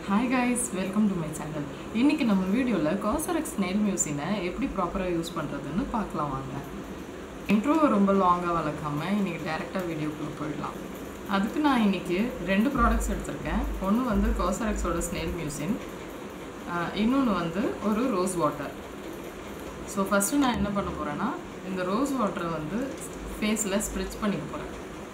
hi guys welcome to my channel இன்றைக்கி நம்ம வீடியோவில் காசரக்ஸ் நெயில் மியூசினை எப்படி ப்ராப்பராக யூஸ் பண்ணுறதுன்னு பார்க்கலாம் வாங்க இன்ட்ரோவை ரொம்ப லாங்காக வளர்க்காம இன்றைக்கி டேரெக்டாக வீடியோக்குள்ளே போயிடலாம் அதுக்கு நான் இன்றைக்கி ரெண்டு ப்ராடக்ட்ஸ் எடுத்திருக்கேன் ஒன்று வந்து காசரக்ஸோட ஸ்னெயில் மியூசின் இன்னொன்று வந்து ஒரு ரோஸ் வாட்டர் ஸோ ஃபஸ்ட்டு நான் என்ன பண்ண போகிறேன்னா இந்த ரோஸ் வாட்டரை வந்து ஃபேஸில் ஸ்ப்ரிட்ச் பண்ணிக்க போகிறேன்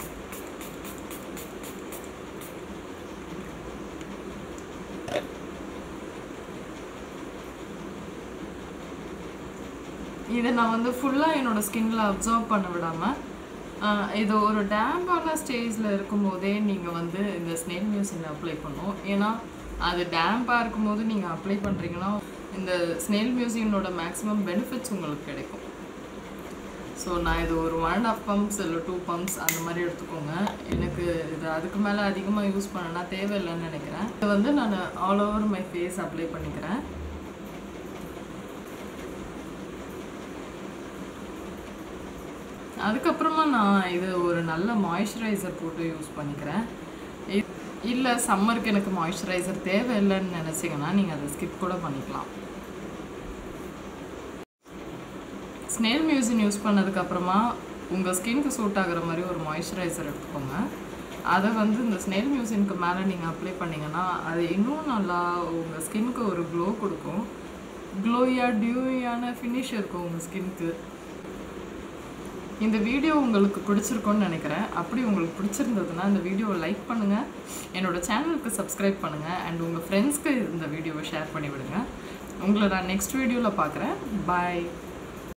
இதை நான் வந்து ஃபுல்லாக என்னோடய ஸ்கின்ல அப்சர்வ் பண்ண விடாமல் இது ஒரு டேம்பான ஸ்டேஜில் இருக்கும்போதே நீங்கள் வந்து இந்த ஸ்னேல் மியூசினை அப்ளை பண்ணும் ஏன்னா அது டேம்பாக இருக்கும்போது நீங்கள் அப்ளை பண்ணுறீங்கன்னா இந்த ஸ்னேல் மியூசியனோட மேக்ஸிமம் பெனிஃபிட்ஸ் உங்களுக்கு கிடைக்கும் ஸோ நான் இது ஒரு ஒன் அண்ட் ஆஃப் பம்ப்ஸ் இல்லை டூ பம்ப்ஸ் அந்த மாதிரி எடுத்துக்கோங்க எனக்கு இது அதுக்கு மேலே அதிகமாக யூஸ் பண்ணனா தேவையில்லைன்னு நினைக்கிறேன் இது வந்து நான் all over my face apply பண்ணிக்கிறேன் அதுக்கப்புறமா நான் இது ஒரு நல்ல மாய்ஸ்சரைசர் போட்டு யூஸ் பண்ணிக்கிறேன் இல்லை சம்மருக்கு எனக்கு மாய்ஸ்சரைசர் தேவையில்லைன்னு நினச்சிங்கன்னா நீங்கள் அதை ஸ்கிப் கூட பண்ணிக்கலாம் ஸ்னேல் மியூசின் யூஸ் பண்ணதுக்கப்புறமா உங்கள் ஸ்கின்க்கு சூட் ஆகிற மாதிரி ஒரு மாய்ஸ்சரைசர் எடுத்துக்கோங்க அதை வந்து இந்த ஸ்னேல் மியூசினுக்கு மேலே நீங்கள் அப்ளை பண்ணிங்கன்னா அது இன்னும் நல்லா உங்கள் ஸ்கின்னுக்கு ஒரு க்ளோ கொடுக்கும் க்ளோயாக டியூயான ஃபினிஷ் இருக்கும் உங்கள் ஸ்கின்க்கு இந்த வீடியோ உங்களுக்கு பிடிச்சிருக்கும்னு நினைக்கிறேன் அப்படி உங்களுக்கு பிடிச்சிருந்ததுன்னா இந்த வீடியோவை லைக் பண்ணுங்கள் என்னோடய சேனலுக்கு சப்ஸ்கிரைப் பண்ணுங்கள் அண்ட் உங்கள் ஃப்ரெண்ட்ஸ்க்கு இந்த வீடியோவை ஷேர் பண்ணி விடுங்க உங்களை நான் நெக்ஸ்ட் வீடியோவில் பார்க்குறேன் பாய்